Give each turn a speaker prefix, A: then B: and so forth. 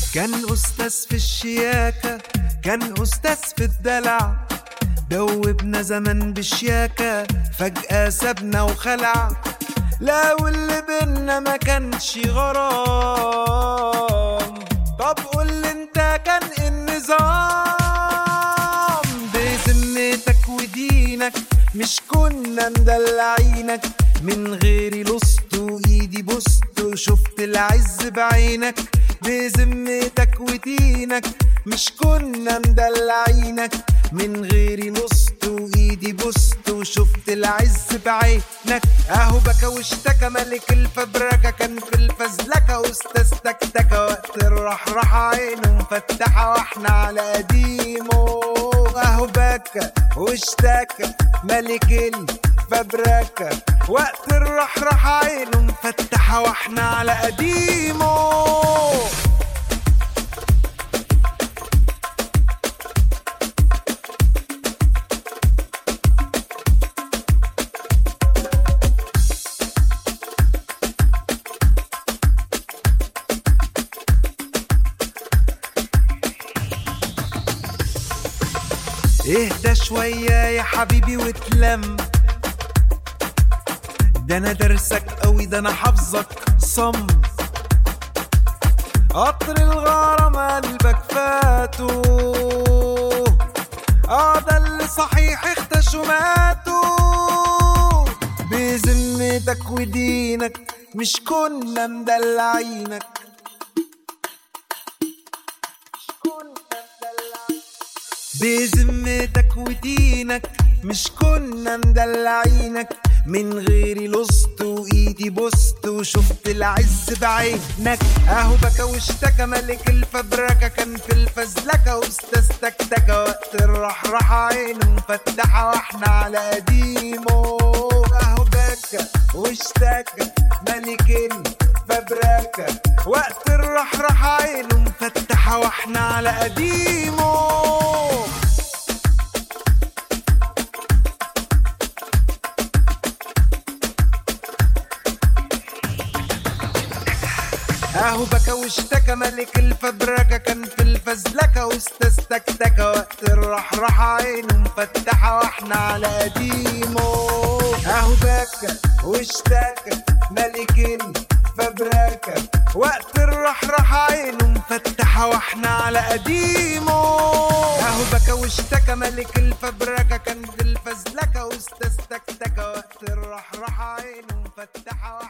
A: كان أستاذ في الشياكة كان أستاذ في الدلع دوبنا زمن بشياكة فجأة سابنا وخلع لا واللي بينا ما كانش غرام طب قول انت كان إيه النظام بذمتك ودينك مش كنا مدلعينك من غيري لصت وايدي بوست وشفت العز بعينك بذمتك ودينك مش كنا مدلعينك من غيري لصت وايدي بوست وشفت العز بعينك اهو بكى واشتكى ملك الفبركة كان في الفزلكة واستاذ تكتكة وقت الرحرحة عينه مفتحة واحنا على قديمه اهو بكى واشتكى ملك الفبركة وقت الرحرحة عينه مفتحة واحنا على قديمه اهدى شوية يا حبيبي واتلم ده انا درسك قوي ده انا حافظك صم قطر الغرام قلبك فاتو اه ده اللي صحيح اختشوا ماتوا بذمتك ودينك مش كنا مدلعينك بذمتك ودينك مش كنا مدلعينك من غيري لصت وايدي بوست وشفت العز بعينك اهو بكى واشتكى ملك الفبركة كان في الفزلكة واستاذ تكتكة وقت الرحرحة عينه مفتحة واحنا على قديمه اهو بكى واشتكى ملك الفبركة وقت الرحرحة عينه مفتحة واحنا على قديمه اهو بكى واشتكى ملك الفبركة كان في الفزلكة واستاذ تكتكة وقت الرحرحة عينه مفتحة واحنا على قديمه اهو بكى واشتكى ملك الفبركة وقت الرحرحة عينه مفتحة واحنا على قديمه اهو بكى واشتكى ملك الفبركة كان في الفزلكة واستاذ تكتكة وقت الرحرحة عينه مفتحة واحنا